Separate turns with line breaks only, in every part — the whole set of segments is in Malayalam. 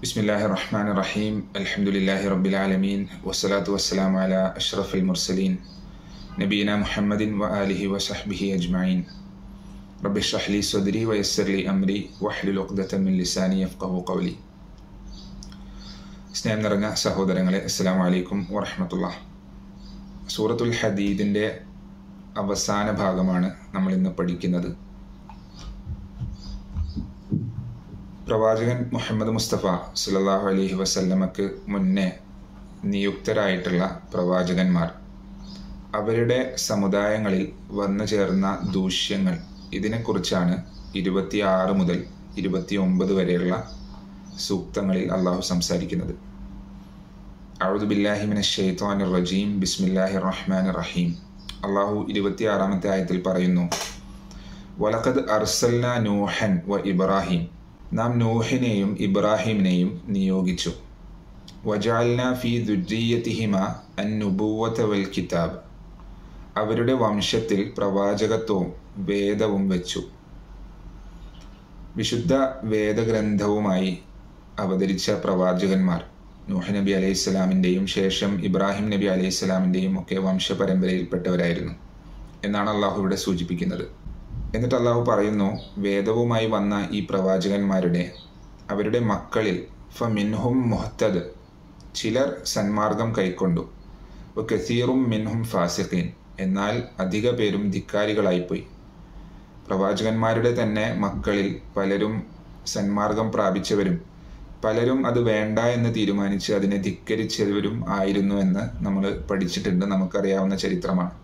بسم الله الرحمن الرحيم الحمد لله رب العالمين والصلاة والسلام على أشرف المرسلين نبينا محمد وآله وصحبه أجمعين رب اشرح لي صدري ويسر لي أمري واحلل عقدة من لساني يفقه قولي സ്നേഹം നിറഞ്ഞ സഹോദരങ്ങളെ അസ്സാം വലൈക്കും വറഹമത്തുള്ള സൂറത്തുൽ ഹദീദിൻ്റെ അവസാന ഭാഗമാണ് നമ്മൾ ഇന്ന് പഠിക്കുന്നത് പ്രവാചകൻ മുഹമ്മദ് മുസ്തഫ സുലല്ലാഹു അലൈഹി വസല്ലമക്ക് മുന്നേ നിയുക്തരായിട്ടുള്ള പ്രവാചകന്മാർ അവരുടെ സമുദായങ്ങളിൽ വന്നു ചേർന്ന ദൂഷ്യങ്ങൾ ഇതിനെക്കുറിച്ചാണ് ഇരുപത്തിയാറ് മുതൽ ഇരുപത്തി ഒമ്പത് വരെയുള്ള സൂക്തങ്ങളിൽ അള്ളാഹു സംസാരിക്കുന്നത് അഴുദു ബില്ലാഹിമിന ഷെയ്ത്താൻ റജീം ബിസ്മില്ലാഹി റഹ്മാൻ റഹീം അള്ളാഹു ഇരുപത്തിയാറാമത്തെ ആയത്തിൽ പറയുന്നു വലഖദ് അർസൽന നൂഹൻ വ ഇബ്രാഹിം നാം നൂഹിനെയും ഇബ്രാഹിമിനെയും നിയോഗിച്ചു വജാൽന ഫി ദുര്ജീയത്തിഹിമ അൻ നുബൂവത്ത വൽ കിതാബ് അവരുടെ വംശത്തിൽ പ്രവാചകത്വവും വേദവും വെച്ചു വിശുദ്ധ വേദഗ്രന്ഥവുമായി അവതരിച്ച പ്രവാചകന്മാർ നൂഹ് നബി അലൈഹി സ്വലാമിൻ്റെയും ശേഷം ഇബ്രാഹിം നബി അലൈഹി സ്വലാമിൻ്റെയും ഒക്കെ വംശപരമ്പരയിൽപ്പെട്ടവരായിരുന്നു എന്നാണ് അള്ളാഹു ഇവിടെ സൂചിപ്പിക്കുന്നത് എന്നിട്ട് അള്ളാഹു പറയുന്നു വേദവുമായി വന്ന ഈ പ്രവാചകന്മാരുടെ അവരുടെ മക്കളിൽ ഫ മിൻഹും മുഹത്തദ് ചിലർ സന്മാർഗം കൈക്കൊണ്ടു കസീറും മിൻഹും ഫാസിഖീൻ എന്നാൽ അധിക പേരും ധിക്കാരികളായിപ്പോയി പ്രവാചകന്മാരുടെ തന്നെ മക്കളിൽ പലരും സന്മാർഗം പ്രാപിച്ചവരും പലരും അത് വേണ്ട എന്ന് തീരുമാനിച്ച് അതിനെ ധിക്കരിച്ചവരും ആയിരുന്നു എന്ന് നമ്മൾ പഠിച്ചിട്ടുണ്ട് നമുക്കറിയാവുന്ന ചരിത്രമാണ്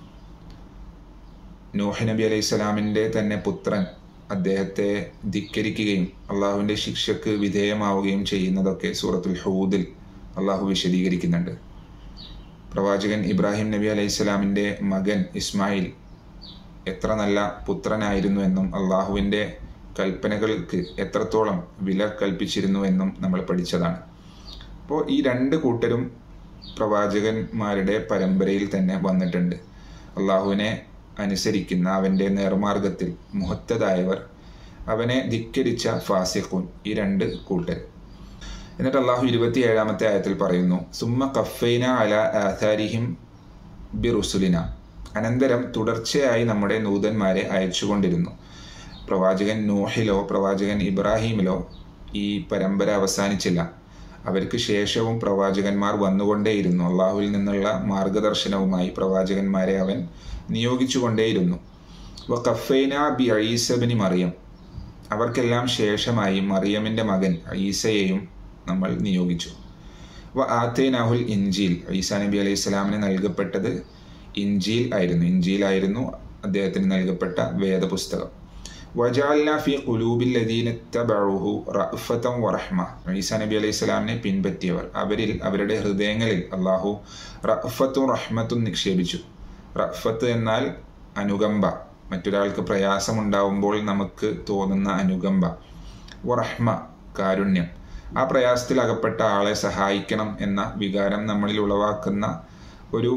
നൂഹ് നബി അലൈഹി സ്വലാമിൻ്റെ തന്നെ പുത്രൻ അദ്ദേഹത്തെ ധിക്കരിക്കുകയും അള്ളാഹുവിൻ്റെ ശിക്ഷക്ക് വിധേയമാവുകയും ചെയ്യുന്നതൊക്കെ സൂറത്തുൽ ഹൂദിൽ അള്ളാഹു വിശദീകരിക്കുന്നുണ്ട് പ്രവാചകൻ ഇബ്രാഹിം നബി അലൈഹി സ്വലാമിൻ്റെ മകൻ ഇസ്മായിൽ എത്ര നല്ല പുത്രനായിരുന്നു എന്നും അള്ളാഹുവിൻ്റെ കൽപ്പനകൾക്ക് എത്രത്തോളം വില കൽപ്പിച്ചിരുന്നു എന്നും നമ്മൾ പഠിച്ചതാണ് അപ്പോൾ ഈ രണ്ട് കൂട്ടരും പ്രവാചകന്മാരുടെ പരമ്പരയിൽ തന്നെ വന്നിട്ടുണ്ട് അള്ളാഹുവിനെ അനുസരിക്കുന്ന അവൻ്റെ നേർമാർഗത്തിൽ മുഹത്തതായവർ അവനെ ധിക്കരിച്ച ഫാസിഖൂൻ ഈ രണ്ട് കൂട്ടർ എന്നിട്ട് അള്ളാഹു ഇരുപത്തിയേഴാമത്തെ ആയത്തിൽ പറയുന്നു സുമ്മ കഫൈന അല ആഥാരിഹിം ബി റുസുലിന അനന്തരം തുടർച്ചയായി നമ്മുടെ നൂതന്മാരെ അയച്ചുകൊണ്ടിരുന്നു പ്രവാചകൻ നൂഹിലോ പ്രവാചകൻ ഇബ്രാഹിമിലോ ഈ പരമ്പര അവസാനിച്ചില്ല അവർക്ക് ശേഷവും പ്രവാചകന്മാർ വന്നുകൊണ്ടേയിരുന്നു അള്ളാഹുവിൽ നിന്നുള്ള മാർഗദർശനവുമായി പ്രവാചകന്മാരെ അവൻ നിയോഗിച്ചുകൊണ്ടേയിരുന്നു വ കഫൈന ബി അഴീസബിനി മറിയം അവർക്കെല്ലാം ശേഷമായി മറിയമിൻ്റെ മകൻ ഈസയെയും നമ്മൾ നിയോഗിച്ചു വ ആത്തേനാഹുൽ ഇൻജീൽ ഈസാ നബി അലൈഹി സ്വലാമിന് നൽകപ്പെട്ടത് ഇഞ്ചീൽ ആയിരുന്നു ഇഞ്ചീലായിരുന്നു അദ്ദേഹത്തിന് നൽകപ്പെട്ട വേദപുസ്തകം വജാൽന ഫി ഖുലൂബിൽ ലദീനത്തബഉഹു റഅഫതൻ വറഹ്മ ഈസാ നബി അലൈഹി സ്വലാമിനെ പിൻപറ്റിയവർ അവരിൽ അവരുടെ ഹൃദയങ്ങളിൽ അള്ളാഹു റഅഫത്തും റഹ്മത്തും നിക്ഷേപിച്ചു റഫത്ത് എന്നാൽ അനുകമ്പ മറ്റൊരാൾക്ക് പ്രയാസമുണ്ടാവുമ്പോൾ നമുക്ക് തോന്നുന്ന അനുകമ്പ വറഹ്മ കാരുണ്യം ആ പ്രയാസത്തിൽ അകപ്പെട്ട ആളെ സഹായിക്കണം എന്ന വികാരം നമ്മളിൽ ഉളവാക്കുന്ന ഒരു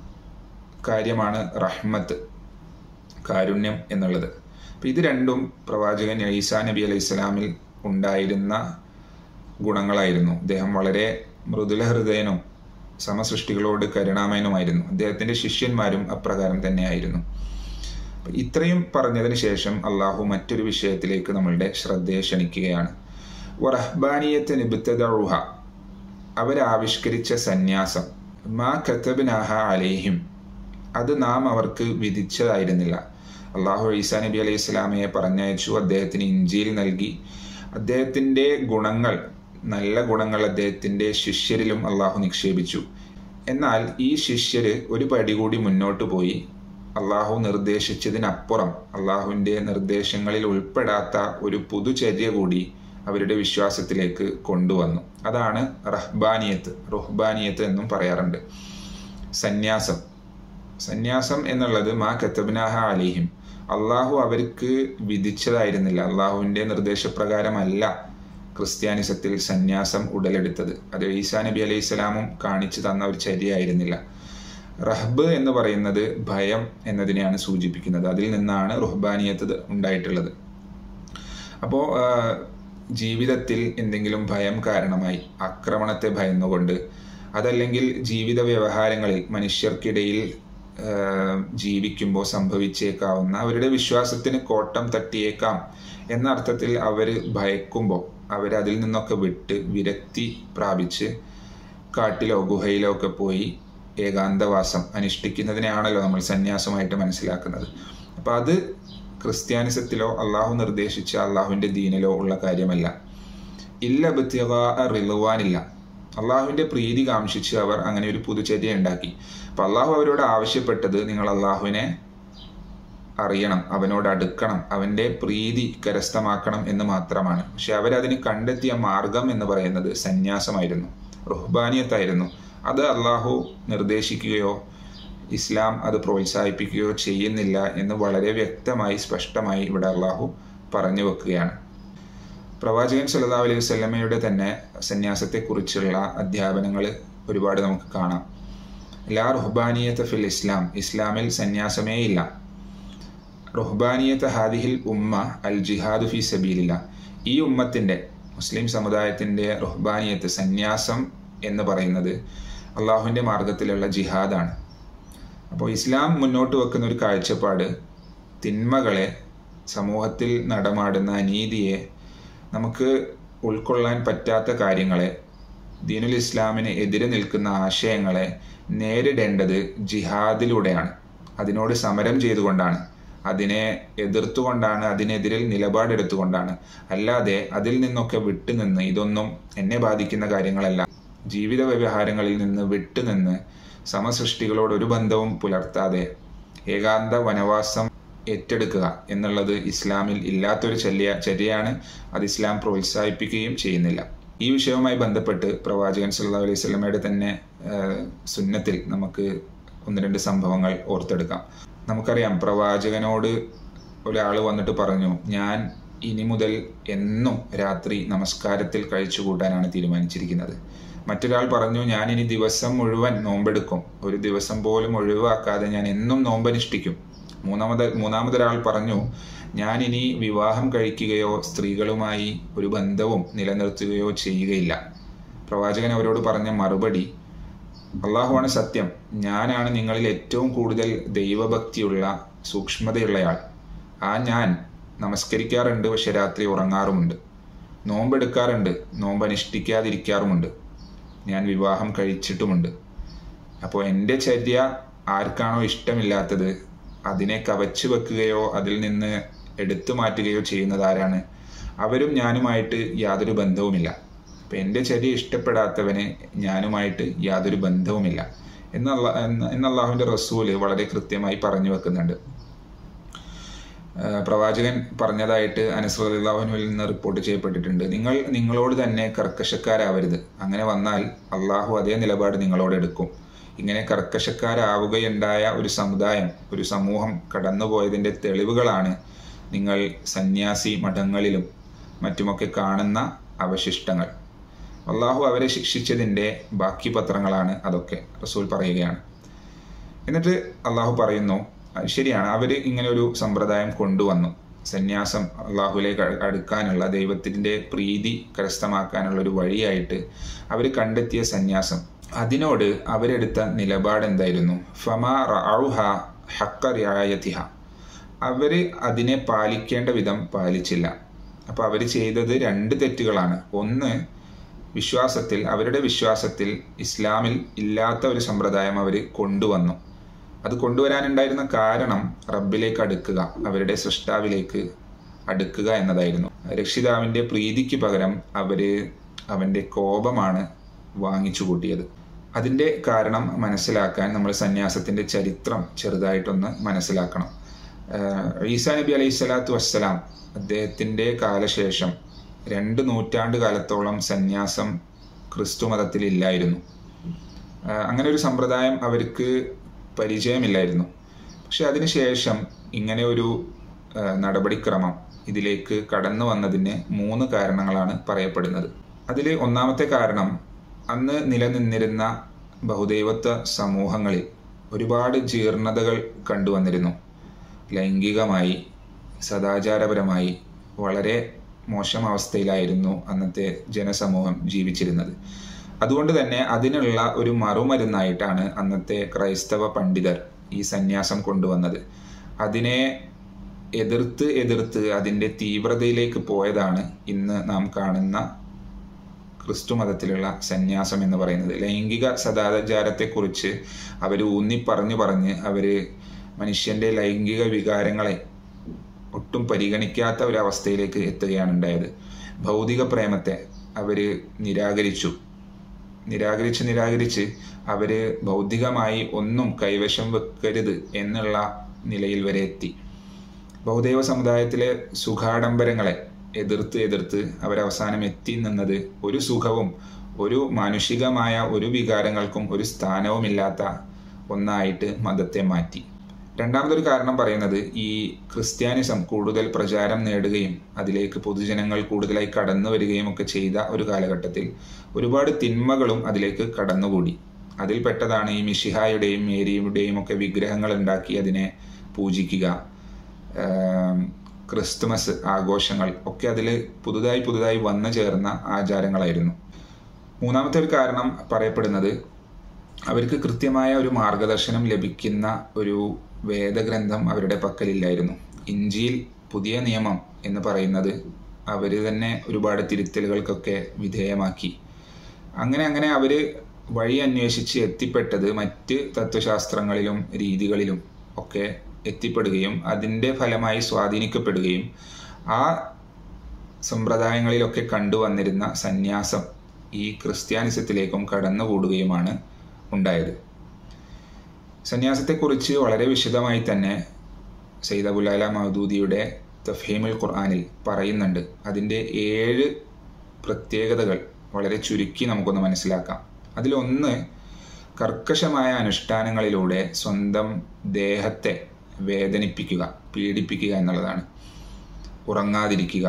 കാര്യമാണ് റഹ്മത്ത് കാരുണ്യം എന്നുള്ളത് അപ്പം ഇത് രണ്ടും പ്രവാചകൻ ഈസാ നബി അലൈഹി സ്വലാമിൽ ഉണ്ടായിരുന്ന ഗുണങ്ങളായിരുന്നു അദ്ദേഹം വളരെ മൃദുല ഹൃദയനും സമസൃഷ്ടികളോട് കരുണാമയനുമായിരുന്നു അദ്ദേഹത്തിൻ്റെ ശിഷ്യന്മാരും അപ്രകാരം തന്നെയായിരുന്നു ഇത്രയും പറഞ്ഞതിന് ശേഷം അള്ളാഹു മറ്റൊരു വിഷയത്തിലേക്ക് നമ്മളുടെ ശ്രദ്ധയെ ക്ഷണിക്കുകയാണ് വറഹ്ബാനിയത്ത് നിബുത്തദുഹ അവരാവിഷ്കരിച്ച സന്യാസം മാ കത്തബിനാഹ അലേഹിം അത് നാം അവർക്ക് വിധിച്ചതായിരുന്നില്ല അള്ളാഹു ഈസാ നബി അലൈഹി സ്വലാമയെ പറഞ്ഞയച്ചു അദ്ദേഹത്തിന് ഇഞ്ചിയിൽ നൽകി അദ്ദേഹത്തിൻ്റെ ഗുണങ്ങൾ നല്ല ഗുണങ്ങൾ അദ്ദേഹത്തിൻ്റെ ശിഷ്യരിലും അള്ളാഹു നിക്ഷേപിച്ചു എന്നാൽ ഈ ശിഷ്യര് ഒരു പടി കൂടി മുന്നോട്ട് പോയി അള്ളാഹു നിർദ്ദേശിച്ചതിനപ്പുറം അള്ളാഹുവിൻ്റെ നിർദ്ദേശങ്ങളിൽ ഉൾപ്പെടാത്ത ഒരു പുതുചര്യ കൂടി അവരുടെ വിശ്വാസത്തിലേക്ക് കൊണ്ടുവന്നു അതാണ് റഹ്ബാനിയത്ത് റുഹ്ബാനിയത്ത് എന്നും പറയാറുണ്ട് സന്യാസം സന്യാസം എന്നുള്ളത് മാ കത്തബ്നാഹ അലിഹിം അള്ളാഹു അവർക്ക് വിധിച്ചതായിരുന്നില്ല അള്ളാഹുവിൻ്റെ നിർദ്ദേശപ്രകാരമല്ല ക്രിസ്ത്യാനിസത്തിൽ സന്യാസം ഉടലെടുത്തത് അത് ഈസാ നബി അലൈഹി സ്വലാമും കാണിച്ചു തന്ന ഒരു ചര്യയായിരുന്നില്ല റഹ്ബ് എന്ന് പറയുന്നത് ഭയം എന്നതിനെയാണ് സൂചിപ്പിക്കുന്നത് അതിൽ നിന്നാണ് റുഹ്ബാനിയത്ത് ഉണ്ടായിട്ടുള്ളത് അപ്പോൾ ജീവിതത്തിൽ എന്തെങ്കിലും ഭയം കാരണമായി ആക്രമണത്തെ ഭയന്നുകൊണ്ട് അതല്ലെങ്കിൽ ജീവിത വ്യവഹാരങ്ങളിൽ മനുഷ്യർക്കിടയിൽ ജീവിക്കുമ്പോൾ സംഭവിച്ചേക്കാവുന്ന അവരുടെ വിശ്വാസത്തിന് കോട്ടം തട്ടിയേക്കാം എന്ന അർത്ഥത്തിൽ അവർ ഭയക്കുമ്പോൾ അവരതിൽ നിന്നൊക്കെ വിട്ട് വിരക്തി പ്രാപിച്ച് കാട്ടിലോ ഗുഹയിലോ ഒക്കെ പോയി ഏകാന്തവാസം അനുഷ്ഠിക്കുന്നതിനെയാണല്ലോ നമ്മൾ സന്യാസമായിട്ട് മനസ്സിലാക്കുന്നത് അപ്പം അത് ക്രിസ്ത്യാനിസത്തിലോ അള്ളാഹു നിർദ്ദേശിച്ച അള്ളാഹുവിൻ്റെ ദീനിലോ ഉള്ള കാര്യമല്ല ഇല്ല ബത്തിക റിലുവാനില്ല അള്ളാഹുവിൻ്റെ പ്രീതി കാംക്ഷിച്ച് അവർ അങ്ങനെ ഒരു പുതുചര്യ ഉണ്ടാക്കി അപ്പം അള്ളാഹു അവരോട് ആവശ്യപ്പെട്ടത് നിങ്ങൾ അള്ളാഹുവിനെ അറിയണം അവനോട് അടുക്കണം അവൻ്റെ പ്രീതി കരസ്ഥമാക്കണം എന്ന് മാത്രമാണ് പക്ഷെ അവരതിന് കണ്ടെത്തിയ മാർഗം എന്ന് പറയുന്നത് സന്യാസമായിരുന്നു റുഹ്ബാനിയത്തായിരുന്നു അത് അള്ളാഹു നിർദ്ദേശിക്കുകയോ ഇസ്ലാം അത് പ്രോത്സാഹിപ്പിക്കുകയോ ചെയ്യുന്നില്ല എന്ന് വളരെ വ്യക്തമായി സ്പഷ്ടമായി ഇവിടെ അള്ളാഹു പറഞ്ഞു വെക്കുകയാണ് പ്രവാചകൻ സല്ലാ അലൈഹി വസ്ലമയുടെ തന്നെ സന്യാസത്തെക്കുറിച്ചുള്ള അധ്യാപനങ്ങൾ ഒരുപാട് നമുക്ക് കാണാം ലാ റുഹ്ബാനിയത്ത് ഫിൽ ഇസ്ലാം ഇസ്ലാമിൽ സന്യാസമേ ഇല്ല റുഹ്ബാനിയത്ത് ഹാദിഹിൽ ഉമ്മ അൽ ജിഹാദു ഫി സബീലില്ല ഈ ഉമ്മത്തിൻ്റെ മുസ്ലിം സമുദായത്തിൻ്റെ റുഹ്ബാനിയത്ത് സന്യാസം എന്ന് പറയുന്നത് അള്ളാഹുവിൻ്റെ മാർഗത്തിലുള്ള ജിഹാദാണ് അപ്പോൾ ഇസ്ലാം മുന്നോട്ട് വെക്കുന്ന ഒരു കാഴ്ചപ്പാട് തിന്മകളെ സമൂഹത്തിൽ നടമാടുന്ന അനീതിയെ നമുക്ക് ഉൾക്കൊള്ളാൻ പറ്റാത്ത കാര്യങ്ങളെ ദീനുൽ ഇസ്ലാമിന് എതിരെ നിൽക്കുന്ന ആശയങ്ങളെ നേരിടേണ്ടത് ജിഹാദിലൂടെയാണ് അതിനോട് സമരം ചെയ്തുകൊണ്ടാണ് അതിനെ എതിർത്തുകൊണ്ടാണ് അതിനെതിരിൽ നിലപാടെടുത്തുകൊണ്ടാണ് അല്ലാതെ അതിൽ നിന്നൊക്കെ വിട്ടുനിന്ന് ഇതൊന്നും എന്നെ ബാധിക്കുന്ന കാര്യങ്ങളല്ല ജീവിത വ്യവഹാരങ്ങളിൽ നിന്ന് വിട്ടുനിന്ന് സമസൃഷ്ടികളോട് ഒരു ബന്ധവും പുലർത്താതെ ഏകാന്ത വനവാസം ഏറ്റെടുക്കുക എന്നുള്ളത് ഇസ്ലാമിൽ ഇല്ലാത്തൊരു ചര്യ ചര്യയാണ് അത് ഇസ്ലാം പ്രോത്സാഹിപ്പിക്കുകയും ചെയ്യുന്നില്ല ഈ വിഷയവുമായി ബന്ധപ്പെട്ട് പ്രവാചകൻ സല്ലാ അലൈഹി സ്വലമയുടെ തന്നെ സുന്നത്തിൽ നമുക്ക് ഒന്ന് രണ്ട് സംഭവങ്ങൾ ഓർത്തെടുക്കാം നമുക്കറിയാം പ്രവാചകനോട് ഒരാൾ വന്നിട്ട് പറഞ്ഞു ഞാൻ ഇനി മുതൽ എന്നും രാത്രി നമസ്കാരത്തിൽ കഴിച്ചുകൂട്ടാനാണ് തീരുമാനിച്ചിരിക്കുന്നത് മറ്റൊരാൾ പറഞ്ഞു ഞാൻ ഇനി ദിവസം മുഴുവൻ നോമ്പെടുക്കും ഒരു ദിവസം പോലും ഒഴിവാക്കാതെ ഞാൻ എന്നും നോമ്പനുഷ്ഠിക്കും മൂന്നാമത് മൂന്നാമതൊരാൾ പറഞ്ഞു ഞാൻ ഇനി വിവാഹം കഴിക്കുകയോ സ്ത്രീകളുമായി ഒരു ബന്ധവും നിലനിർത്തുകയോ ചെയ്യുകയില്ല പ്രവാചകൻ അവരോട് പറഞ്ഞ മറുപടി അള്ളാഹുവാണ് സത്യം ഞാനാണ് നിങ്ങളിൽ ഏറ്റവും കൂടുതൽ ദൈവഭക്തിയുള്ള സൂക്ഷ്മതയുള്ളയാൾ ആ ഞാൻ നമസ്കരിക്കാറുണ്ട് പക്ഷെ രാത്രി ഉറങ്ങാറുമുണ്ട് നോമ്പെടുക്കാറുണ്ട് നോമ്പ് അനുഷ്ഠിക്കാതിരിക്കാറുമുണ്ട് ഞാൻ വിവാഹം കഴിച്ചിട്ടുമുണ്ട് അപ്പോൾ എൻ്റെ ചര്യ ആർക്കാണോ ഇഷ്ടമില്ലാത്തത് അതിനെ കവച്ചു വെക്കുകയോ അതിൽ നിന്ന് എടുത്തു മാറ്റുകയോ ചെയ്യുന്നത് ആരാണ് അവരും ഞാനുമായിട്ട് യാതൊരു ബന്ധവുമില്ല അപ്പം എൻ്റെ ചര്യ ഇഷ്ടപ്പെടാത്തവന് ഞാനുമായിട്ട് യാതൊരു ബന്ധവുമില്ല എന്നുള്ള എന്നല്ലാഹുവിൻ്റെ റസൂല് വളരെ കൃത്യമായി പറഞ്ഞു വെക്കുന്നുണ്ട് പ്രവാചകൻ പറഞ്ഞതായിട്ട് അനസ്രല്ലാഹുനുവിൽ നിന്ന് റിപ്പോർട്ട് ചെയ്യപ്പെട്ടിട്ടുണ്ട് നിങ്ങൾ നിങ്ങളോട് തന്നെ കർക്കശക്കാരാവരുത് അങ്ങനെ വന്നാൽ അള്ളാഹു അതേ നിലപാട് നിങ്ങളോട് എടുക്കും ഇങ്ങനെ കർക്കശക്കാരാവുകയുണ്ടായ ഒരു സമുദായം ഒരു സമൂഹം കടന്നുപോയതിൻ്റെ തെളിവുകളാണ് നിങ്ങൾ സന്യാസി മഠങ്ങളിലും മറ്റുമൊക്കെ കാണുന്ന അവശിഷ്ടങ്ങൾ അള്ളാഹു അവരെ ശിക്ഷിച്ചതിൻ്റെ ബാക്കി പത്രങ്ങളാണ് അതൊക്കെ റസൂൽ പറയുകയാണ് എന്നിട്ട് അള്ളാഹു പറയുന്നു ശരിയാണ് അവർ ഇങ്ങനെ ഒരു സമ്പ്രദായം കൊണ്ടുവന്നു സന്യാസം അള്ളാഹുലേക്ക് അടുക്കാനുള്ള ദൈവത്തിൻ്റെ പ്രീതി കരസ്ഥമാക്കാനുള്ള ഒരു വഴിയായിട്ട് അവർ കണ്ടെത്തിയ സന്യാസം അതിനോട് അവരെടുത്ത നിലപാട് എന്തായിരുന്നു ഫമാ റൗഹ ഹക്ക റിയായത്തിഹ അവർ അതിനെ പാലിക്കേണ്ട വിധം പാലിച്ചില്ല അപ്പോൾ അവർ ചെയ്തത് രണ്ട് തെറ്റുകളാണ് ഒന്ന് വിശ്വാസത്തിൽ അവരുടെ വിശ്വാസത്തിൽ ഇസ്ലാമിൽ ഇല്ലാത്ത ഒരു സമ്പ്രദായം അവർ കൊണ്ടുവന്നു അത് കൊണ്ടുവരാനുണ്ടായിരുന്ന കാരണം റബ്ബിലേക്ക് അടുക്കുക അവരുടെ സൃഷ്ടാവിലേക്ക് അടുക്കുക എന്നതായിരുന്നു രക്ഷിതാവിൻ്റെ പ്രീതിക്ക് പകരം അവര് അവൻ്റെ കോപമാണ് വാങ്ങിച്ചു കൂട്ടിയത് അതിൻ്റെ കാരണം മനസ്സിലാക്കാൻ നമ്മൾ സന്യാസത്തിൻ്റെ ചരിത്രം ചെറുതായിട്ടൊന്ന് മനസ്സിലാക്കണം ഈസാ നബി അലൈഹി സ്വലാത്തു വസ്സലാം അദ്ദേഹത്തിൻ്റെ കാലശേഷം രണ്ട് നൂറ്റാണ്ട് കാലത്തോളം സന്യാസം ക്രിസ്തു മതത്തിൽ ഇല്ലായിരുന്നു അങ്ങനെ ഒരു സമ്പ്രദായം അവർക്ക് പരിചയമില്ലായിരുന്നു പക്ഷെ അതിനുശേഷം ഇങ്ങനെ ഒരു നടപടിക്രമം ഇതിലേക്ക് കടന്നു വന്നതിന് മൂന്ന് കാരണങ്ങളാണ് പറയപ്പെടുന്നത് അതിൽ ഒന്നാമത്തെ കാരണം അന്ന് നിലനിന്നിരുന്ന ബഹുദൈവത്വ സമൂഹങ്ങളിൽ ഒരുപാട് ജീർണതകൾ കണ്ടുവന്നിരുന്നു ലൈംഗികമായി സദാചാരപരമായി വളരെ മോശം അവസ്ഥയിലായിരുന്നു അന്നത്തെ ജനസമൂഹം ജീവിച്ചിരുന്നത് അതുകൊണ്ട് തന്നെ അതിനുള്ള ഒരു മറുമരുന്നായിട്ടാണ് അന്നത്തെ ക്രൈസ്തവ പണ്ഡിതർ ഈ സന്യാസം കൊണ്ടുവന്നത് അതിനെ എതിർത്ത് എതിർത്ത് അതിൻ്റെ തീവ്രതയിലേക്ക് പോയതാണ് ഇന്ന് നാം കാണുന്ന ക്രിസ്തു മതത്തിലുള്ള സന്യാസം എന്ന് പറയുന്നത് ലൈംഗിക സദാചാരത്തെക്കുറിച്ച് അവർ ഊന്നി പറഞ്ഞു പറഞ്ഞ് അവർ മനുഷ്യൻ്റെ ലൈംഗിക വികാരങ്ങളെ ഒട്ടും പരിഗണിക്കാത്ത ഒരവസ്ഥയിലേക്ക് എത്തുകയാണ് ഉണ്ടായത് ഭൗതിക പ്രേമത്തെ അവർ നിരാകരിച്ചു നിരാകരിച്ച് നിരാകരിച്ച് അവർ ഭൗതികമായി ഒന്നും കൈവശം വെക്കരുത് എന്നുള്ള നിലയിൽ വരെ എത്തി ബഹുദൈവ സമുദായത്തിലെ സുഖാഡംബരങ്ങളെ എതിർത്ത് എതിർത്ത് അവരവസാനം എത്തി നിന്നത് ഒരു സുഖവും ഒരു മാനുഷികമായ ഒരു വികാരങ്ങൾക്കും ഒരു സ്ഥാനവുമില്ലാത്ത ഒന്നായിട്ട് മതത്തെ മാറ്റി രണ്ടാമതൊരു കാരണം പറയുന്നത് ഈ ക്രിസ്ത്യാനിസം കൂടുതൽ പ്രചാരം നേടുകയും അതിലേക്ക് പൊതുജനങ്ങൾ കൂടുതലായി കടന്നു വരികയും ഒക്കെ ചെയ്ത ഒരു കാലഘട്ടത്തിൽ ഒരുപാട് തിന്മകളും അതിലേക്ക് കടന്നുകൂടി അതിൽപ്പെട്ടതാണ് ഈ മിഷിഹായുടെയും മേരിയുടെയും ഒക്കെ വിഗ്രഹങ്ങൾ ഉണ്ടാക്കി അതിനെ പൂജിക്കുക ക്രിസ്തുമസ് ആഘോഷങ്ങൾ ഒക്കെ അതിൽ പുതുതായി പുതുതായി വന്നു ചേർന്ന ആചാരങ്ങളായിരുന്നു മൂന്നാമത്തെ ഒരു കാരണം പറയപ്പെടുന്നത് അവർക്ക് കൃത്യമായ ഒരു മാർഗദർശനം ലഭിക്കുന്ന ഒരു വേദഗ്രന്ഥം അവരുടെ പക്കലില്ലായിരുന്നു ഇഞ്ചിയിൽ പുതിയ നിയമം എന്ന് പറയുന്നത് അവർ തന്നെ ഒരുപാട് തിരുത്തലുകൾക്കൊക്കെ വിധേയമാക്കി അങ്ങനെ അങ്ങനെ അവർ വഴി അന്വേഷിച്ച് എത്തിപ്പെട്ടത് മറ്റ് തത്വശാസ്ത്രങ്ങളിലും രീതികളിലും ഒക്കെ എത്തിപ്പെടുകയും അതിൻ്റെ ഫലമായി സ്വാധീനിക്കപ്പെടുകയും ആ സമ്പ്രദായങ്ങളിലൊക്കെ കണ്ടുവന്നിരുന്ന സന്യാസം ഈ ക്രിസ്ത്യാനിസത്തിലേക്കും കടന്നുകൂടുകയുമാണ് ഉണ്ടായത് സന്യാസത്തെക്കുറിച്ച് വളരെ വിശദമായി തന്നെ സയ്യിദ് അബുലാല മഹദൂദിയുടെ തഫീമുൽ ഖുർആാനിൽ പറയുന്നുണ്ട് അതിൻ്റെ ഏഴ് പ്രത്യേകതകൾ വളരെ ചുരുക്കി നമുക്കൊന്ന് മനസ്സിലാക്കാം അതിലൊന്ന് കർക്കശമായ അനുഷ്ഠാനങ്ങളിലൂടെ സ്വന്തം ദേഹത്തെ വേദനിപ്പിക്കുക പീഡിപ്പിക്കുക എന്നുള്ളതാണ് ഉറങ്ങാതിരിക്കുക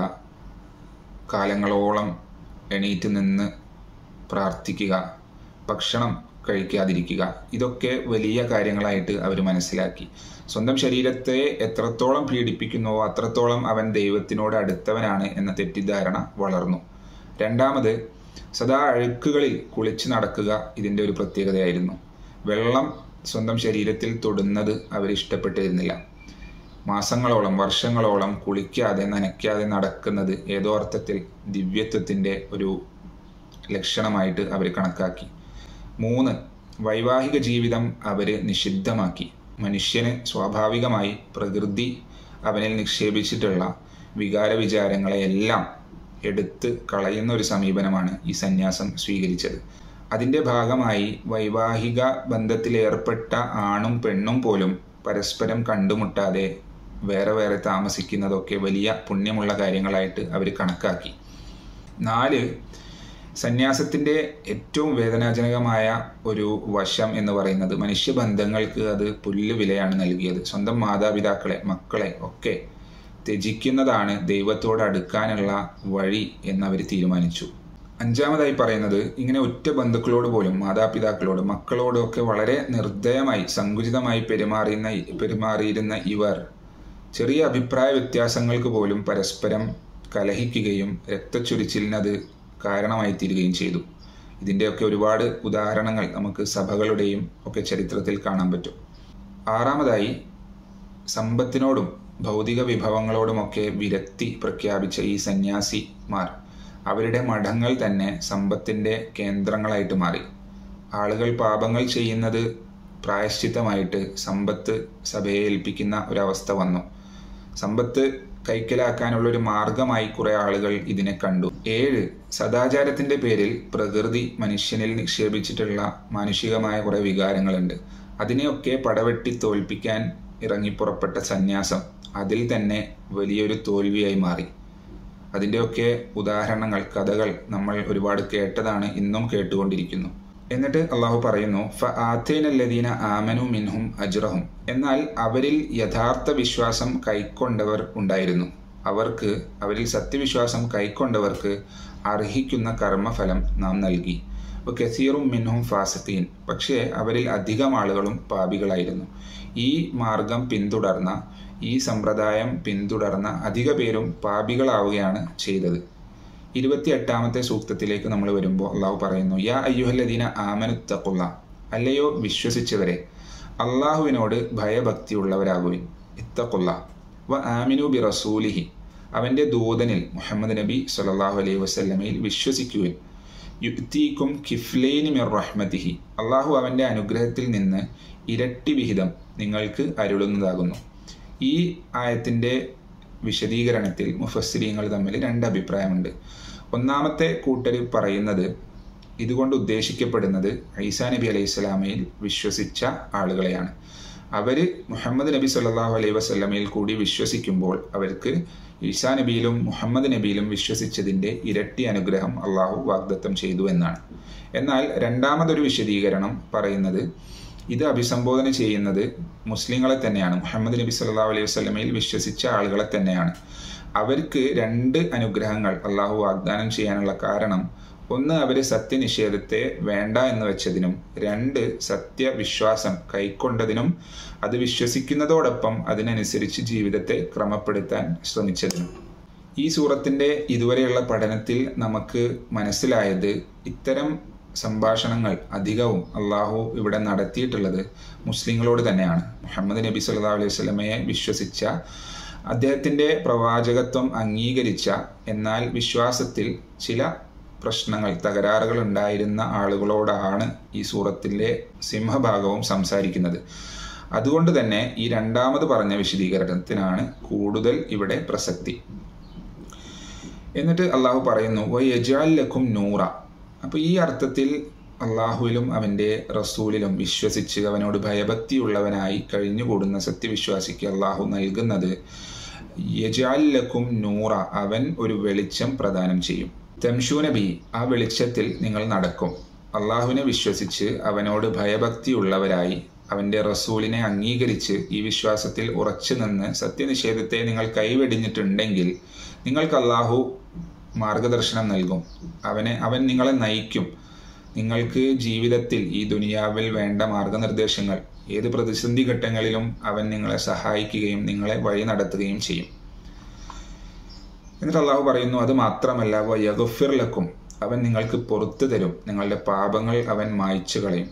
കാലങ്ങളോളം എണീറ്റ് നിന്ന് പ്രാർത്ഥിക്കുക ഭക്ഷണം കഴിക്കാതിരിക്കുക ഇതൊക്കെ വലിയ കാര്യങ്ങളായിട്ട് അവർ മനസ്സിലാക്കി സ്വന്തം ശരീരത്തെ എത്രത്തോളം പീഡിപ്പിക്കുന്നുവോ അത്രത്തോളം അവൻ ദൈവത്തിനോട് അടുത്തവനാണ് എന്ന തെറ്റിദ്ധാരണ വളർന്നു രണ്ടാമത് സദാ അഴുക്കുകളിൽ കുളിച്ച് നടക്കുക ഇതിൻ്റെ ഒരു പ്രത്യേകതയായിരുന്നു വെള്ളം സ്വന്തം ശരീരത്തിൽ തൊടുന്നത് അവർ ഇഷ്ടപ്പെട്ടിരുന്നില്ല മാസങ്ങളോളം വർഷങ്ങളോളം കുളിക്കാതെ നനയ്ക്കാതെ നടക്കുന്നത് ഏതോ അർത്ഥത്തിൽ ദിവ്യത്വത്തിൻ്റെ ഒരു ലക്ഷണമായിട്ട് അവർ കണക്കാക്കി മൂന്ന് വൈവാഹിക ജീവിതം അവർ നിഷിദ്ധമാക്കി മനുഷ്യന് സ്വാഭാവികമായി പ്രകൃതി അവനിൽ നിക്ഷേപിച്ചിട്ടുള്ള വികാര വിചാരങ്ങളെയെല്ലാം എടുത്ത് കളയുന്ന ഒരു സമീപനമാണ് ഈ സന്യാസം സ്വീകരിച്ചത് അതിൻ്റെ ഭാഗമായി വൈവാഹിക ബന്ധത്തിലേർപ്പെട്ട ആണും പെണ്ണും പോലും പരസ്പരം കണ്ടുമുട്ടാതെ വേറെ വേറെ താമസിക്കുന്നതൊക്കെ വലിയ പുണ്യമുള്ള കാര്യങ്ങളായിട്ട് അവർ കണക്കാക്കി നാല് സന്യാസത്തിൻ്റെ ഏറ്റവും വേദനാജനകമായ ഒരു വശം എന്ന് പറയുന്നത് മനുഷ്യബന്ധങ്ങൾക്ക് അത് പുല്ല് വിലയാണ് നൽകിയത് സ്വന്തം മാതാപിതാക്കളെ മക്കളെ ഒക്കെ ത്യജിക്കുന്നതാണ് ദൈവത്തോട് അടുക്കാനുള്ള വഴി എന്നവർ തീരുമാനിച്ചു അഞ്ചാമതായി പറയുന്നത് ഇങ്ങനെ ഒറ്റ ബന്ധുക്കളോട് പോലും മാതാപിതാക്കളോട് മക്കളോടും ഒക്കെ വളരെ നിർദ്ദയമായി സങ്കുചിതമായി പെരുമാറിയുന്ന പെരുമാറിയിരുന്ന ഇവർ ചെറിയ അഭിപ്രായ വ്യത്യാസങ്ങൾക്ക് പോലും പരസ്പരം കലഹിക്കുകയും രക്തച്ചൊരിച്ചിലിനത് കാരണമായി തീരുകയും ചെയ്തു ഇതിൻ്റെയൊക്കെ ഒരുപാട് ഉദാഹരണങ്ങൾ നമുക്ക് സഭകളുടെയും ഒക്കെ ചരിത്രത്തിൽ കാണാൻ പറ്റും ആറാമതായി സമ്പത്തിനോടും ഭൗതിക വിഭവങ്ങളോടുമൊക്കെ വിരക്തി പ്രഖ്യാപിച്ച ഈ സന്യാസിമാർ അവരുടെ മഠങ്ങൾ തന്നെ സമ്പത്തിൻ്റെ കേന്ദ്രങ്ങളായിട്ട് മാറി ആളുകൾ പാപങ്ങൾ ചെയ്യുന്നത് പ്രായശ്ചിത്തമായിട്ട് സമ്പത്ത് സഭയെ ഏൽപ്പിക്കുന്ന ഒരവസ്ഥ വന്നു സമ്പത്ത് കൈക്കലാക്കാനുള്ള ഒരു മാർഗമായി കുറെ ആളുകൾ ഇതിനെ കണ്ടു ഏഴ് സദാചാരത്തിന്റെ പേരിൽ പ്രകൃതി മനുഷ്യനിൽ നിക്ഷേപിച്ചിട്ടുള്ള മാനുഷികമായ കുറെ വികാരങ്ങളുണ്ട് അതിനെയൊക്കെ പടവെട്ടി തോൽപ്പിക്കാൻ ഇറങ്ങിപ്പുറപ്പെട്ട സന്യാസം അതിൽ തന്നെ വലിയൊരു തോൽവിയായി മാറി അതിൻ്റെയൊക്കെ ഉദാഹരണങ്ങൾ കഥകൾ നമ്മൾ ഒരുപാട് കേട്ടതാണ് ഇന്നും കേട്ടുകൊണ്ടിരിക്കുന്നു എന്നിട്ട് അള്ളാഹു പറയുന്നു ഫ ആത്തേനല്ലദീന ആമനു മിൻഹും അജ്റഹും എന്നാൽ അവരിൽ യഥാർത്ഥ വിശ്വാസം കൈക്കൊണ്ടവർ ഉണ്ടായിരുന്നു അവർക്ക് അവരിൽ സത്യവിശ്വാസം കൈക്കൊണ്ടവർക്ക് അർഹിക്കുന്ന കർമ്മഫലം നാം നൽകി കസീറും മിൻഹും ഫാസത്തീൻ പക്ഷേ അവരിൽ അധികം ആളുകളും പാപികളായിരുന്നു ഈ മാർഗം പിന്തുടർന്ന ഈ സമ്പ്രദായം പിന്തുടർന്ന അധിക പേരും പാപികളാവുകയാണ് ചെയ്തത് ഇരുപത്തി എട്ടാമത്തെ സൂക്തത്തിലേക്ക് നമ്മൾ വരുമ്പോൾ അള്ളാഹു പറയുന്നു യാ അയ്യുഹല്ലദീന ആമനുത്തക്കുള്ള അല്ലയോ വിശ്വസിച്ചവരെ അള്ളാഹുവിനോട് ഭയഭക്തിയുള്ളവരാകുവിൻ ഇത്തക്കുള്ള വ ആമിനു ബി റസൂലിഹി അവൻ്റെ ദൂതനിൽ മുഹമ്മദ് നബി സല്ലാഹു അലൈഹി വസല്ലമയിൽ വിശ്വസിക്കുവിൻ യുക്തീക്കും കിഫ്ലൈനി മിർ റഹ്മത്തിഹി അള്ളാഹു അവൻ്റെ അനുഗ്രഹത്തിൽ നിന്ന് ഇരട്ടി വിഹിതം നിങ്ങൾക്ക് അരുളുന്നതാകുന്നു ഈ ആയത്തിൻ്റെ വിശദീകരണത്തിൽ മുഫസ്സിരീങ്ങൾ തമ്മിൽ രണ്ട് അഭിപ്രായമുണ്ട് ഒന്നാമത്തെ കൂട്ടർ പറയുന്നത് ഇതുകൊണ്ട് ഉദ്ദേശിക്കപ്പെടുന്നത് ഐസാ നബി അലൈഹി സ്വലാമയിൽ വിശ്വസിച്ച ആളുകളെയാണ് അവർ മുഹമ്മദ് നബി സല്ലാഹു അലൈഹി വസ്ലമയിൽ കൂടി വിശ്വസിക്കുമ്പോൾ അവർക്ക് ഈസാ നബിയിലും മുഹമ്മദ് നബിയിലും വിശ്വസിച്ചതിൻ്റെ ഇരട്ടി അനുഗ്രഹം അള്ളാഹു വാഗ്ദത്തം ചെയ്തു എന്നാണ് എന്നാൽ രണ്ടാമതൊരു വിശദീകരണം പറയുന്നത് ഇത് അഭിസംബോധന ചെയ്യുന്നത് മുസ്ലിങ്ങളെ തന്നെയാണ് മുഹമ്മദ് നബി സല്ലാ അലൈഹി വസ്ലമയിൽ വിശ്വസിച്ച ആളുകളെ തന്നെയാണ് അവർക്ക് രണ്ട് അനുഗ്രഹങ്ങൾ അള്ളാഹു വാഗ്ദാനം ചെയ്യാനുള്ള കാരണം ഒന്ന് അവർ സത്യനിഷേധത്തെ വേണ്ട എന്ന് വെച്ചതിനും രണ്ട് സത്യവിശ്വാസം കൈക്കൊണ്ടതിനും അത് വിശ്വസിക്കുന്നതോടൊപ്പം അതിനനുസരിച്ച് ജീവിതത്തെ ക്രമപ്പെടുത്താൻ ശ്രമിച്ചതിനും ഈ സൂറത്തിൻ്റെ ഇതുവരെയുള്ള പഠനത്തിൽ നമുക്ക് മനസ്സിലായത് ഇത്തരം സംഭാഷണങ്ങൾ അധികവും അള്ളാഹു ഇവിടെ നടത്തിയിട്ടുള്ളത് മുസ്ലിങ്ങളോട് തന്നെയാണ് മുഹമ്മദ് നബി സല്ലാ അലൈഹി സ്വലമയെ വിശ്വസിച്ച അദ്ദേഹത്തിൻ്റെ പ്രവാചകത്വം അംഗീകരിച്ച എന്നാൽ വിശ്വാസത്തിൽ ചില പ്രശ്നങ്ങൾ തകരാറുകൾ ഉണ്ടായിരുന്ന ആളുകളോടാണ് ഈ സൂറത്തിലെ സിംഹഭാഗവും സംസാരിക്കുന്നത് അതുകൊണ്ട് തന്നെ ഈ രണ്ടാമത് പറഞ്ഞ വിശദീകരണത്തിനാണ് കൂടുതൽ ഇവിടെ പ്രസക്തി എന്നിട്ട് അള്ളാഹു പറയുന്നു വയജാലക്കും നൂറ അപ്പോൾ ഈ അർത്ഥത്തിൽ അള്ളാഹുവിലും അവൻ്റെ റസൂലിലും വിശ്വസിച്ച് അവനോട് ഭയഭക്തിയുള്ളവനായി കഴിഞ്ഞുകൂടുന്ന സത്യവിശ്വാസിക്ക് അള്ളാഹു നൽകുന്നത് യജാലക്കും നൂറ അവൻ ഒരു വെളിച്ചം പ്രദാനം ചെയ്യും തെംഷു നബി ആ വെളിച്ചത്തിൽ നിങ്ങൾ നടക്കും അള്ളാഹുവിനെ വിശ്വസിച്ച് അവനോട് ഭയഭക്തിയുള്ളവരായി അവൻ്റെ റസൂലിനെ അംഗീകരിച്ച് ഈ വിശ്വാസത്തിൽ ഉറച്ചു നിന്ന് സത്യനിഷേധത്തെ നിങ്ങൾ കൈവെടിഞ്ഞിട്ടുണ്ടെങ്കിൽ നിങ്ങൾക്ക് അള്ളാഹു മാർഗദർശനം നൽകും അവനെ അവൻ നിങ്ങളെ നയിക്കും നിങ്ങൾക്ക് ജീവിതത്തിൽ ഈ ദുനിയാവിൽ വേണ്ട മാർഗനിർദ്ദേശങ്ങൾ ഏത് പ്രതിസന്ധി ഘട്ടങ്ങളിലും അവൻ നിങ്ങളെ സഹായിക്കുകയും നിങ്ങളെ വഴി നടത്തുകയും ചെയ്യും എന്നിട്ട് അള്ളാഹു പറയുന്നു അത് മാത്രമല്ല വയഗുഫിർലക്കും അവൻ നിങ്ങൾക്ക് പുറത്തു തരും നിങ്ങളുടെ പാപങ്ങൾ അവൻ മായ്ച്ചു കളയും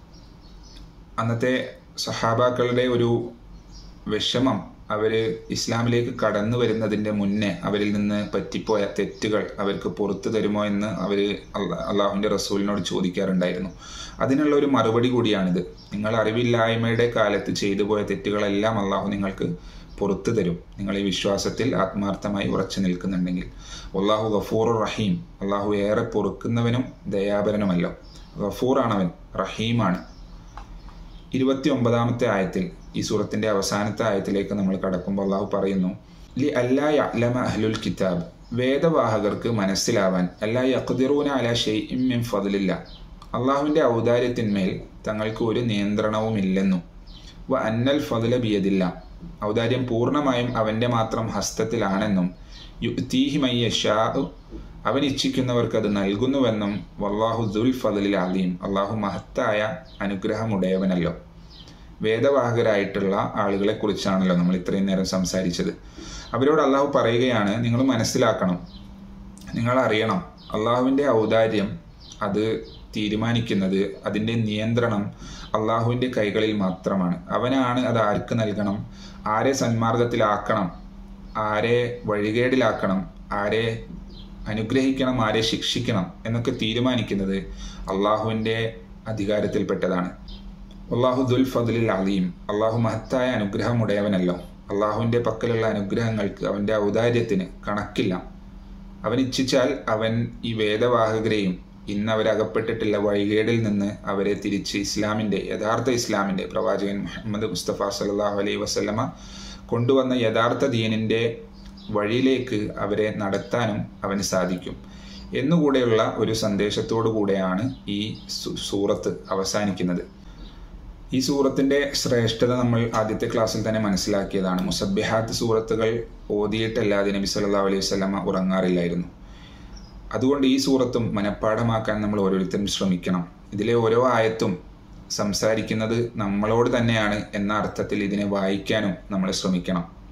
അന്നത്തെ സഹാബാക്കളുടെ ഒരു വിഷമം അവർ ഇസ്ലാമിലേക്ക് കടന്നു വരുന്നതിൻ്റെ മുന്നേ അവരിൽ നിന്ന് പറ്റിപ്പോയ തെറ്റുകൾ അവർക്ക് പുറത്തു തരുമോ എന്ന് അവർ അള്ളാഹുവിൻ്റെ റസൂലിനോട് ചോദിക്കാറുണ്ടായിരുന്നു അതിനുള്ള ഒരു മറുപടി കൂടിയാണിത് നിങ്ങൾ അറിവില്ലായ്മയുടെ കാലത്ത് ചെയ്തു പോയ തെറ്റുകളെല്ലാം അള്ളാഹു നിങ്ങൾക്ക് പുറത്തു തരും നിങ്ങൾ ഈ വിശ്വാസത്തിൽ ആത്മാർത്ഥമായി ഉറച്ചു നിൽക്കുന്നുണ്ടെങ്കിൽ അള്ളാഹു ഗഫൂർ റഹീം അള്ളാഹു ഏറെ പൊറുക്കുന്നവനും ദയാപരനുമല്ലോ ഗഫൂറാണവൻ റഹീമാണ് ഇരുപത്തി ഒമ്പതാമത്തെ ആയത്തിൽ ഈ സൂറത്തിന്റെ അവസാനത്തെ ആയത്തിലേക്ക് നമ്മൾ കടക്കുമ്പോൾ അള്ളാഹു പറയുന്നു ലി അല്ലാ യഅ്ലമ അഹ്ലുൽ കിതാബ് വേദവാഹകർക്ക് മനസ്സിലാവാൻ അല്ലാ യഖ്ദിറൂന അല ഷൈഇൻ മിൻ ഫദ്ലില്ല അള്ളാഹുവിന്റെ ഔദാര്യത്തിന്മേൽ തങ്ങൾക്ക് ഒരു നിയന്ത്രണവുമില്ലെന്നും വ അന്നൽ ഫദ്ല ബിയദില്ല ഔദാര്യം പൂർണ്ണമായും അവന്റെ മാത്രം ഹസ്തത്തിലാണെന്നും യുക്തീഹി മയ്യഷാ അവൻ ഇച്ഛിക്കുന്നവർക്ക് അത് നൽകുന്നുവെന്നും വല്ലാഹു ദുൽ ഫദലിൽ അലീം അള്ളാഹു മഹത്തായ അനുഗ്രഹമുടയവനല്ലോ വേദവാഹകരായിട്ടുള്ള ആളുകളെ കുറിച്ചാണല്ലോ നമ്മൾ ഇത്രയും നേരം സംസാരിച്ചത് അവരോട് അള്ളാഹു പറയുകയാണ് നിങ്ങൾ മനസ്സിലാക്കണം നിങ്ങൾ അറിയണം അള്ളാഹുവിൻ്റെ ഔദാര്യം അത് തീരുമാനിക്കുന്നത് അതിൻ്റെ നിയന്ത്രണം അള്ളാഹുവിൻ്റെ കൈകളിൽ മാത്രമാണ് അവനാണ് അത് ആർക്ക് നൽകണം ആരെ സന്മാർഗത്തിലാക്കണം ആരെ വഴികേടിലാക്കണം ആരെ അനുഗ്രഹിക്കണം ആരെ ശിക്ഷിക്കണം എന്നൊക്കെ തീരുമാനിക്കുന്നത് അള്ളാഹുവിൻ്റെ അധികാരത്തിൽപ്പെട്ടതാണ് അള്ളാഹു ദുൽ ഫദുലിൽ അലീം അള്ളാഹു മഹത്തായ അനുഗ്രഹമുടയവനല്ലോ അള്ളാഹുവിൻ്റെ പക്കലുള്ള അനുഗ്രഹങ്ങൾക്ക് അവൻ്റെ ഔദാര്യത്തിന് കണക്കില്ല അവൻ ഇച്ഛിച്ചാൽ അവൻ ഈ വേദവാഹകരെയും ഇന്ന് അവരകപ്പെട്ടിട്ടുള്ള വഴികേടിൽ നിന്ന് അവരെ തിരിച്ച് ഇസ്ലാമിൻ്റെ യഥാർത്ഥ ഇസ്ലാമിൻ്റെ പ്രവാചകൻ മുഹമ്മദ് മുസ്തഫ സല്ലാഹു അലൈഹി വസ്ലമ കൊണ്ടുവന്ന യഥാർത്ഥ ദീനിൻ്റെ വഴിയിലേക്ക് അവരെ നടത്താനും അവന് സാധിക്കും എന്നുകൂടെയുള്ള ഒരു സന്ദേശത്തോടു കൂടെയാണ് ഈ സൂറത്ത് അവസാനിക്കുന്നത് ഈ സൂറത്തിന്റെ ശ്രേഷ്ഠത നമ്മൾ ആദ്യത്തെ ക്ലാസ്സിൽ തന്നെ മനസ്സിലാക്കിയതാണ് മുസബിഹാത്ത് സൂറത്തുകൾ ഓതിയിട്ടല്ലാതെ നബി സല്ലാ അലൈഹി സ്വലമ ഉറങ്ങാറില്ലായിരുന്നു അതുകൊണ്ട് ഈ സൂറത്തും മനഃപ്പാഠമാക്കാൻ നമ്മൾ ഓരോരുത്തരും ശ്രമിക്കണം ഇതിലെ ഓരോ ആയത്തും സംസാരിക്കുന്നത് നമ്മളോട് തന്നെയാണ് എന്ന അർത്ഥത്തിൽ ഇതിനെ വായിക്കാനും നമ്മൾ ശ്രമിക്കണം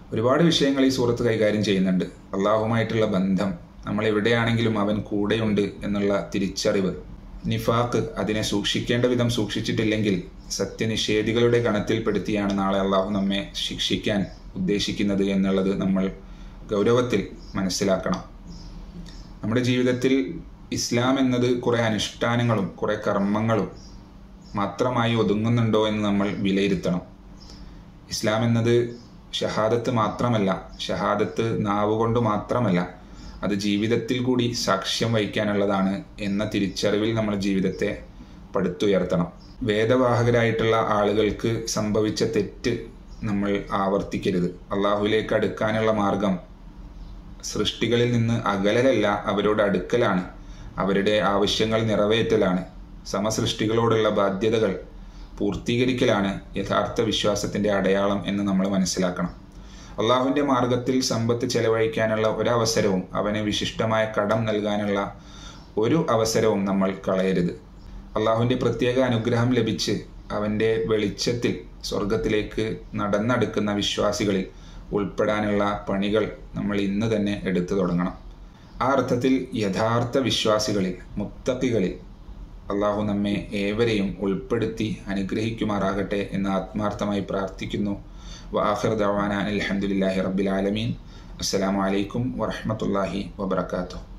ഒരുപാട് വിഷയങ്ങൾ ഈ സൂറത്ത് കൈകാര്യം ചെയ്യുന്നുണ്ട് അള്ളാഹുമായിട്ടുള്ള ബന്ധം നമ്മൾ എവിടെയാണെങ്കിലും അവൻ കൂടെയുണ്ട് എന്നുള്ള തിരിച്ചറിവ് നിഫാക്ക് അതിനെ സൂക്ഷിക്കേണ്ട വിധം സൂക്ഷിച്ചിട്ടില്ലെങ്കിൽ സത്യനിഷേധികളുടെ ഗണത്തിൽപ്പെടുത്തിയാണ് നാളെ അള്ളാഹു നമ്മെ ശിക്ഷിക്കാൻ ഉദ്ദേശിക്കുന്നത് എന്നുള്ളത് നമ്മൾ ഗൗരവത്തിൽ മനസ്സിലാക്കണം നമ്മുടെ ജീവിതത്തിൽ ഇസ്ലാം എന്നത് കുറേ അനുഷ്ഠാനങ്ങളും കുറേ കർമ്മങ്ങളും മാത്രമായി ഒതുങ്ങുന്നുണ്ടോ എന്ന് നമ്മൾ വിലയിരുത്തണം ഇസ്ലാം എന്നത് ഷഹാദത്ത് മാത്രമല്ല ഷഹാദത്ത് നാവുകൊണ്ട് മാത്രമല്ല അത് ജീവിതത്തിൽ കൂടി സാക്ഷ്യം വഹിക്കാനുള്ളതാണ് എന്ന തിരിച്ചറിവിൽ നമ്മൾ ജീവിതത്തെ പടുത്തുയർത്തണം വേദവാഹകരായിട്ടുള്ള ആളുകൾക്ക് സംഭവിച്ച തെറ്റ് നമ്മൾ ആവർത്തിക്കരുത് അള്ളാഹുവിലേക്ക് അടുക്കാനുള്ള മാർഗം സൃഷ്ടികളിൽ നിന്ന് അകലലല്ല അവരോട് അടുക്കലാണ് അവരുടെ ആവശ്യങ്ങൾ നിറവേറ്റലാണ് സമസൃഷ്ടികളോടുള്ള ബാധ്യതകൾ പൂർത്തീകരിക്കലാണ് യഥാർത്ഥ വിശ്വാസത്തിന്റെ അടയാളം എന്ന് നമ്മൾ മനസ്സിലാക്കണം അള്ളാഹുവിന്റെ മാർഗത്തിൽ സമ്പത്ത് ചെലവഴിക്കാനുള്ള ഒരവസരവും അവന് വിശിഷ്ടമായ കടം നൽകാനുള്ള ഒരു അവസരവും നമ്മൾ കളയരുത് അള്ളാഹുവിന്റെ പ്രത്യേക അനുഗ്രഹം ലഭിച്ച് അവന്റെ വെളിച്ചത്തിൽ സ്വർഗത്തിലേക്ക് നടന്നടുക്കുന്ന വിശ്വാസികളിൽ ഉൾപ്പെടാനുള്ള പണികൾ നമ്മൾ ഇന്ന് തന്നെ എടുത്തു തുടങ്ങണം ആ അർത്ഥത്തിൽ യഥാർത്ഥ വിശ്വാസികളിൽ മുത്തക്കികളിൽ അള്ളാഹു നമ്മെ ഏവരെയും ഉൾപ്പെടുത്തി അനുഗ്രഹിക്കുമാറാകട്ടെ എന്ന് ആത്മാർത്ഥമായി പ്രാർത്ഥിക്കുന്നു വാഹിർ ദവാന അലഹമുല്ലാഹി റബ്ബിൽ ആലമീൻ അസ്സലാമു അലൈക്കും വറഹമത്തല്ലാഹി വബർക്കാത്തു